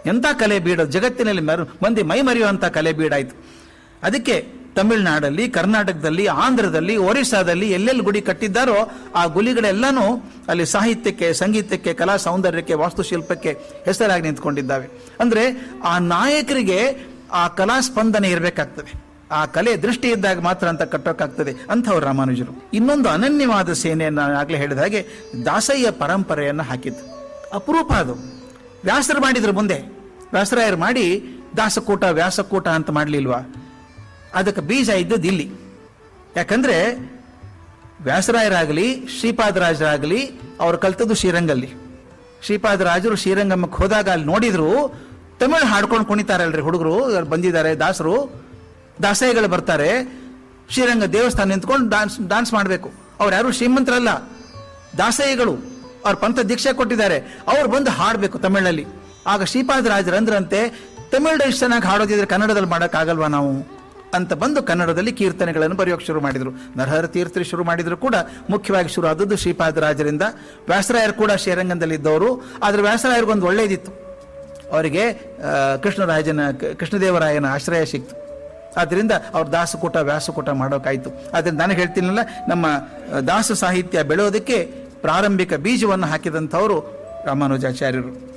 ಎಂಥ ಕಲೆ ಬೀಡು ಜಗತ್ತಿನಲ್ಲಿ ಮೆರು ಮಂದಿ ಮೈ ಮರೆಯುವಂಥ ಕಲೆ ಬೀಡಾಯಿತು ಅದಕ್ಕೆ ತಮಿಳುನಾಡಲ್ಲಿ ಕರ್ನಾಟಕದಲ್ಲಿ ಆಂಧ್ರದಲ್ಲಿ ಒರಿಸ್ಸಾದಲ್ಲಿ ಎಲ್ಲೆಲ್ಲಿ ಗುಡಿ ಕಟ್ಟಿದ್ದಾರೋ ಆ ಗುಲಿಗಳೆಲ್ಲನೂ ಅಲ್ಲಿ ಸಾಹಿತ್ಯಕ್ಕೆ ಸಂಗೀತಕ್ಕೆ ಕಲಾ ಸೌಂದರ್ಯಕ್ಕೆ ವಾಸ್ತುಶಿಲ್ಪಕ್ಕೆ ಹೆಸರಾಗಿ ನಿಂತ್ಕೊಂಡಿದ್ದಾವೆ ಅಂದ್ರೆ ಆ ನಾಯಕರಿಗೆ ಆ ಕಲಾ ಸ್ಪಂದನೆ ಇರಬೇಕಾಗ್ತದೆ ಆ ಕಲೆ ದೃಷ್ಟಿ ಇದ್ದಾಗ ಮಾತ್ರ ಅಂತ ಕಟ್ಟೋಕ್ಕಾಗ್ತದೆ ಅಂಥವ್ರು ರಾಮಾನುಜರು ಇನ್ನೊಂದು ಅನನ್ಯವಾದ ಸೇನೆಯನ್ನು ನಾನು ಆಗಲೇ ಹೇಳಿದ ಹಾಗೆ ದಾಸಯ್ಯ ಪರಂಪರೆಯನ್ನು ಹಾಕಿದ್ದು ಅಪರೂಪ ಅದು ವ್ಯಾಸರು ಮಾಡಿದ್ರು ಮುಂದೆ ವ್ಯಾಸರಾಯರು ಮಾಡಿ ದಾಸಕೂಟ ವ್ಯಾಸಕೂಟ ಅಂತ ಮಾಡಲಿಲ್ವಾ ಅದಕ್ಕೆ ಬೀಜ ಇದ್ದದ್ದು ಇಲ್ಲಿ ಯಾಕಂದ್ರೆ ವ್ಯಾಸರಾಯರಾಗಲಿ ಶ್ರೀಪಾದರಾಜರಾಗಲಿ ಅವ್ರು ಕಲ್ತದ್ದು ಶ್ರೀರಂಗಲ್ಲಿ ಶ್ರೀಪಾದರಾಜರು ಶ್ರೀರಂಗಮ್ಮಕ್ಕೆ ಹೋದಾಗ ಅಲ್ಲಿ ನೋಡಿದ್ರು ತಮಿಳು ಹಾಡ್ಕೊಂಡು ಕುಣಿತಾರಲ್ರಿ ಹುಡುಗರು ಅವ್ರು ಬಂದಿದ್ದಾರೆ ದಾಸರು ದಾಸಯ್ಯಗಳು ಬರ್ತಾರೆ ಶ್ರೀರಂಗ ದೇವಸ್ಥಾನ ನಿಂತ್ಕೊಂಡು ಡಾನ್ಸ್ ಡಾನ್ಸ್ ಮಾಡಬೇಕು ಅವ್ರು ಯಾರು ಶ್ರೀಮಂತರಲ್ಲ ದಾಸಯ್ಯಗಳು ಅವ್ರ ಪಂಥ ದೀಕ್ಷೆ ಕೊಟ್ಟಿದ್ದಾರೆ ಅವ್ರು ಬಂದು ಹಾಡಬೇಕು ತಮಿಳಲ್ಲಿ ಆಗ ಶ್ರೀಪಾದರಾಜರು ಅಂದ್ರಂತೆ ತಮಿಳು ಎಷ್ಟು ಚೆನ್ನಾಗಿ ಹಾಡೋದಿದ್ರೆ ಕನ್ನಡದಲ್ಲಿ ಮಾಡೋಕ್ಕಾಗಲ್ವಾ ನಾವು ಅಂತ ಬಂದು ಕನ್ನಡದಲ್ಲಿ ಕೀರ್ತನೆಗಳನ್ನು ಬರೆಯೋಕೆ ಶುರು ಮಾಡಿದರು ನರಹರ ತೀರ್ಥರು ಶುರು ಮಾಡಿದ್ರು ಕೂಡ ಮುಖ್ಯವಾಗಿ ಶುರು ಆದದ್ದು ಶ್ರೀಪಾದರಾಜರಿಂದ ವ್ಯಾಸರಾಯರು ಕೂಡ ಶ್ರೀರಂಗದಲ್ಲಿ ಇದ್ದವರು ಆದರೆ ವ್ಯಾಸರಾಯರಿಗೊಂದು ಒಳ್ಳೇದಿತ್ತು ಅವರಿಗೆ ಆ, ಕೃಷ್ಣರಾಜನ ಕ- ಕೃಷ್ಣದೇವರಾಯನ ಆಶ್ರಯ ಸಿಕ್ತು ಆದ್ದರಿಂದ ಅವ್ರ ದಾಸಕೂಟ ವ್ಯಾಸಕೂಟ ಮಾಡೋಕ್ಕಾಯ್ತು ಆದ್ದರಿಂದ ನಾನು ಹೇಳ್ತೀನಲ್ಲ ನಮ್ಮ ಆ, ದಾಸ ಸಾಹಿತ್ಯ ಬೆಳೆಯೋದಕ್ಕೆ ಪ್ರಾರಂಭಿಕ ಬೀಜವನ್ನು ಹಾಕಿದಂಥವರು ರಾಮಾನುಜಾಚಾರ್ಯರು